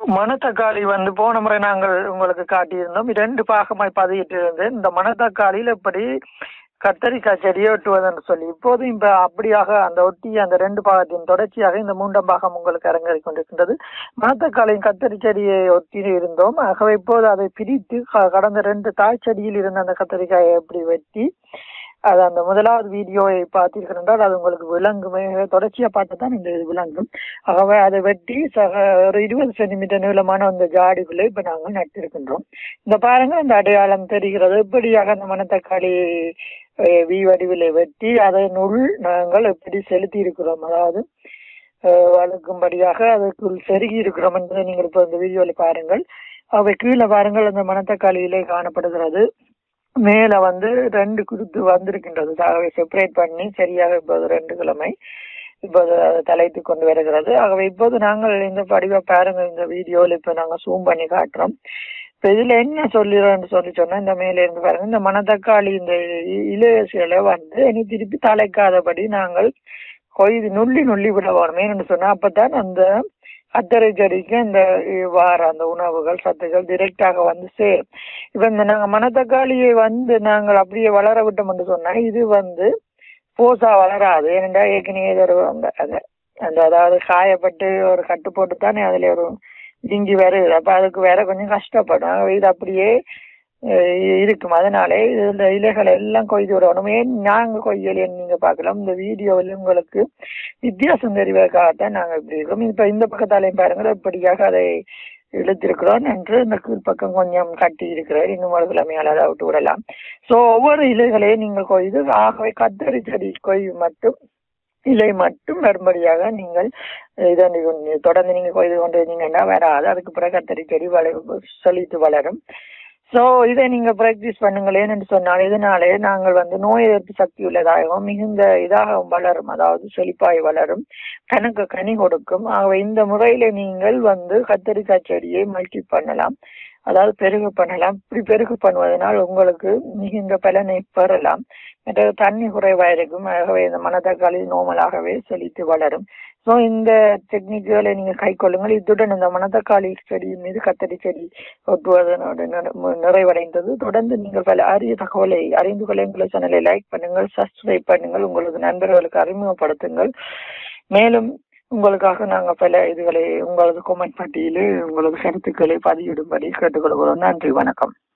மணத்தக்காளி வந்து போன முறை நாங்கள் உங்களுக்கு காட்டியிருந்தோம் இரண்டு பாகமாய் பதியிட்டு இருந்தேன் இந்த மணத்தக்காளியில் எப்படி கத்தரிக்காய் செடியை ஒட்டுவதுன்னு சொல்லி இப்போது இப்ப அப்படியாக அந்த ஒட்டி அந்த ரெண்டு பாகத்தின் தொடர்ச்சியாக இந்த மூன்றாம் பாகம் உங்களுக்கு அரங்கேறி கொண்டிருக்கின்றது மணத்தக்காளியின் கத்தரி செடியை ஒட்டி இருந்தோம் ஆகவே இப்போது அதை பிரித்து க- கடந்த ரெண்டு தாய் செடியில் இருந்த அந்த கத்தரிக்காயை எப்படி வெட்டி அது அந்த முதலாவது வீடியோவை பார்த்தீர்கள் என்றால் அது உங்களுக்கு விளங்குமே தொடர்ச்சியா பார்த்து தான் இந்த இது விளங்கும் ஆகவே அதை வெட்டி சக ஒரு இருபது சென்டிமீட்டர் நீளமான அந்த ஜாடிக்குள்ளே இப்ப நாங்கள் நட்டிருக்கின்றோம் இந்த பாருங்க அந்த அடையாளம் தெரிகிறது எப்படியாக அந்த மணத்தக்காளி அஹ், வி வடிவிலே வெட்டி அதனுள் நாங்கள் எப்படி செலுத்தி இருக்கிறோம் அதாவது அஹ், வளர்க்கும்படியாக அதற்குள் செருகி இருக்கிறோம் என்பதை நீங்கள் இப்போ இந்த வீடியோவில் பாருங்கள் அவை கீழே பாருங்கள் அந்த மணத்தக்காளியிலே காணப்படுகிறது மேல வந்து ரெண்டு குருத்து வந்திருக்கின்றது ஆகவே செப்பரேட் பண்ணி சரியாக இப்போது ரெண்டு கிழமை இப்போது அதை தலைத்து கொண்டு வருகிறது ஆகவே இப்போது நாங்கள் இந்த படிவ பாருங்க இந்த வீடியோவில் இப்போ நாங்கள் ஜூம் பண்ணி காட்டுறோம் இப்போ இதுல என்ன சொல்லிடுறோம்னு சொல்லி சொன்னா இந்த மேல இருந்து பாருங்க இந்த மணத்தக்காளி இந்த இ- இலையசிகளை வந்து இனி திருப்பி தலைக்காதபடி நாங்கள் கொய்து நுள்ளி நுள்ளி விட வேணும் ஏன்னு சொன்னா அப்பதான் அந்த அத்தரை செடிக்கு அந்த இ- வார அந்த உணவுகள் சத்துக்கள் டிரெக்டாக வந்து சேரும் இப்ப இந்த நாங்க மணத்தக்காளியை வந்து நாங்கள் அப்படியே வளர விட்டோம்னு சொன்னா இது வந்து போசா வளராது ஏனென்றா ஏற்கனவே இது ஒரு அந்த அந்த- அந்த அதாவது காயப்பட்டு ஒரு கட்டு போட்டு தானே அதுல ஒரு இஞ்சி வருது அப்ப அதுக்கு வேற கொஞ்சம் கஷ்டப்படும் ஆகவே இது அப்படியே அஹ், இருக்கும் அதனாலே இந்த இலைகள் எல்லாம் கொய்து விடணும் ஏன் நாங்க கொய்யலைன்னு நீங்க பார்க்கலாம் இந்த வீடியோவில் உங்களுக்கு வித்தியாசம் தெரிவதற்காகத்தான் நாங்க இப்படி இருக்கோம் இப்ப இந்த பக்கத்தாலையும் பாருங்கள் இப்படியாக அதை இழுத்திருக்கிறோம் என்று இந்த கீழ்ப்பக்கம் கொஞ்சம் கட்டி இருக்கிறார் இன்னும் ஒரு கிழமையால் அதை விட்டு விடலாம் சோ ஒவ்வொரு இலைகளையும் நீங்கள் கொய்து ஆகவே கத்தரி செடி கொய்வு மட்டும் இலை மட்டும் வரும்படியாக நீங்கள் இதை நீங்க தொடர்ந்து நீங்க கொய்து கொண்டு வந்தீங்கன்னா வராது அதுக்கு பிறகு கத்தரி செடி வள செழித்து வளரும் சோ இதை நீங்க பிராக்டிஸ் பண்ணுங்களேன் என்று சொன்னால் இதனாலே நாங்கள் வந்து நோய் எதிர்ப்பு சக்தி உள்ளதாகவும் மிகுந்த இதாக வளரும் அதாவது செழிப்பாய் வளரும் கணக்கு கனி கொடுக்கும் ஆகவே இந்த முறையில நீங்கள் வந்து கத்தரிக்காய் செடியை மல்டி பண்ணலாம் அதாவது பெருகு பண்ணலாம் இப்படி பெருகு பண்ணுவதனால் உங்களுக்கு மிகுந்த பலனை பெறலாம் மற்றது தண்ணி குறைவா இருக்கும் ஆகவே இந்த மணத்தக்காளி நோமலாகவே செழித்து வளரும் ஸோ இந்த டெக்னிக்குகளை நீங்க கை கொள்ளுங்கள் இத்துடன் இந்த மணத்தக்காளி செடியின் மீது கத்தரி செடி ஒட்டுவதனோடு நிற- மு- நிறைவடைந்தது தொடர்ந்து நீங்கள் பல அரிய தகவலை அறிந்து கொள்ள எங்களை சேனலை லைக் பண்ணுங்கள் சப்ஸ்கிரைப் பண்ணுங்கள் உங்களது நண்பர்களுக்கு அறிமுகப்படுத்துங்கள் மேலும் உங்களுக்காக நாங்க பல இதுகளை உங்களது கொமெண்ட் பட்டியலில் உங்களது கருத்துக்களை பதிவிடும்படி கேட்டுக்கொள்கிறோம் நன்றி வணக்கம்